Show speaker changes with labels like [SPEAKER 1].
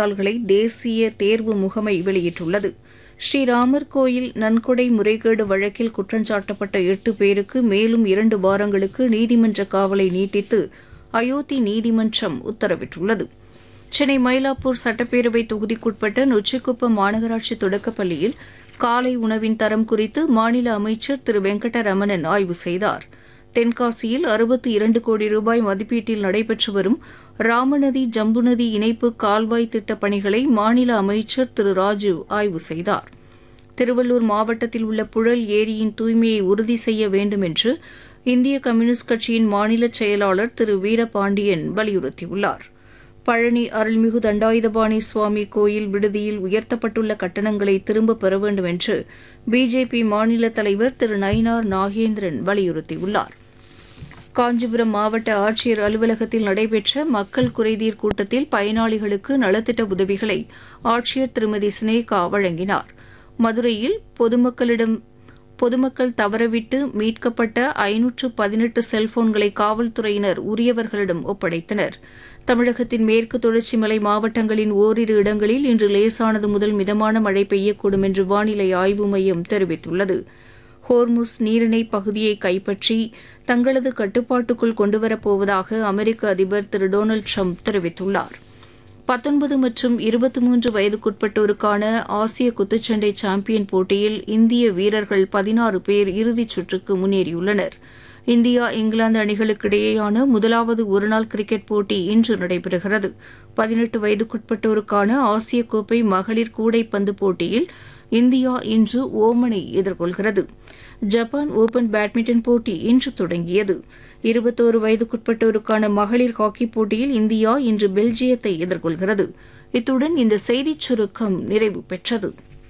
[SPEAKER 1] விடைத்தாள்களை தேசிய தேர்வு முகமை வெளியிட்டுள்ளது ஸ்ரீராமர் கோயில் நன்கொடை முறைகேடு வழக்கில் குற்றஞ்சாட்டப்பட்ட எட்டு பேருக்கு மேலும் இரண்டு வாரங்களுக்கு நீதிமன்ற காவலை நீட்டித்து அயோத்தி நீதிமன்றம் உத்தரவிட்டுள்ளது சென்னை மயிலாப்பூர் சட்டப்பேரவை தொகுதிக்குட்பட்ட நொச்சிக்குப்பம் மாநகராட்சி தொடக்கப்பள்ளியில் காலை உணவின் தரம் குறித்து மாநில அமைச்சர் திரு வெங்கடரமணன் ஆய்வு செய்தார் தென்காசியில் அறுபத்தி இரண்டு கோடி ரூபாய் மதிப்பீட்டில் நடைபெற்று வரும் ராமநதி ஜம்பு நதி இணைப்பு கால்வாய் திட்டப் பணிகளை மாநில அமைச்சர் திரு ராஜு ஆய்வு செய்தார் திருவள்ளூர் மாவட்டத்தில் உள்ள புழல் ஏரியின் தூய்மையை உறுதி செய்ய வேண்டும் என்று இந்திய கம்யூனிஸ்ட் கட்சியின் மாநில செயலாளர் திரு வீரபாண்டியன் வலியுறுத்தியுள்ளார் பழனி அருள்மிகு தண்டாயுதபாணி சுவாமி கோயில் விடுதியில் உயர்த்தப்பட்டுள்ள கட்டணங்களை திரும்பப் பெற வேண்டும் என்று பிஜேபி மாநில தலைவர் திரு நயினார் நாகேந்திரன் வலியுறுத்தியுள்ளார் காஞ்சிபுரம் மாவட்ட ஆட்சியர் அலுவலகத்தில் நடைபெற்ற மக்கள் குறைதீர் கூட்டத்தில் பயனாளிகளுக்கு நலத்திட்ட உதவிகளை ஆட்சியர் திருமதி சினேகா வழங்கினார் மதுரையில் பொதுமக்களிடம் பொதுமக்கள் தவறவிட்டு மீட்கப்பட்ட ஐநூற்று பதினெட்டு செல்போன்களை காவல்துறையினர் உரியவர்களிடம் ஒப்படைத்தனர் தமிழகத்தின் மேற்கு தொடர்ச்சி மலை மாவட்டங்களின் ஓரிரு இடங்களில் இன்று லேசானது முதல் மிதமான மழை பெய்யக்கூடும் என்று வானிலை ஆய்வு மையம் தெரிவித்துள்ளது ஹோர்முஸ் நீரிணை பகுதியை கைப்பற்றி தங்களது கட்டுப்பாட்டுக்குள் கொண்டுவரப்போவதாக அமெரிக்க அதிபர் திரு டொனால்டு ட்ரம்ப் தெரிவித்துள்ளார் பத்தொன்பது மற்றும் இருபத்தி மூன்று வயதுக்குட்பட்டோருக்கான ஆசிய குத்துச்சண்டை சாம்பியன் போட்டியில் இந்திய வீரர்கள் பதினாறு பேர் இறுதிச் சுற்றுக்கு முன்னேறியுள்ளனர் இந்தியா இங்கிலாந்து அணிகளுக்கிடையேயான முதலாவது ஒருநாள் கிரிக்கெட் போட்டி இன்று நடைபெறுகிறது பதினெட்டு வயதுக்குட்பட்டோருக்கான ஆசிய கோப்பை மகளிர் கூடைப்பந்து போட்டியில் இந்தியா இன்று ஓமனை எதிர்கொள்கிறது ஜப்பான் ஓபன் பேட்மிண்டன் போட்டி இன்று தொடங்கியது இருபத்தோரு வயதுக்குட்பட்டோருக்கான மகளிர் ஹாக்கி போட்டியில் இந்தியா இன்று பெல்ஜியத்தை எதிர்கொள்கிறது இத்துடன் இந்த செய்திச் சுருக்கம் நிறைவு பெற்றது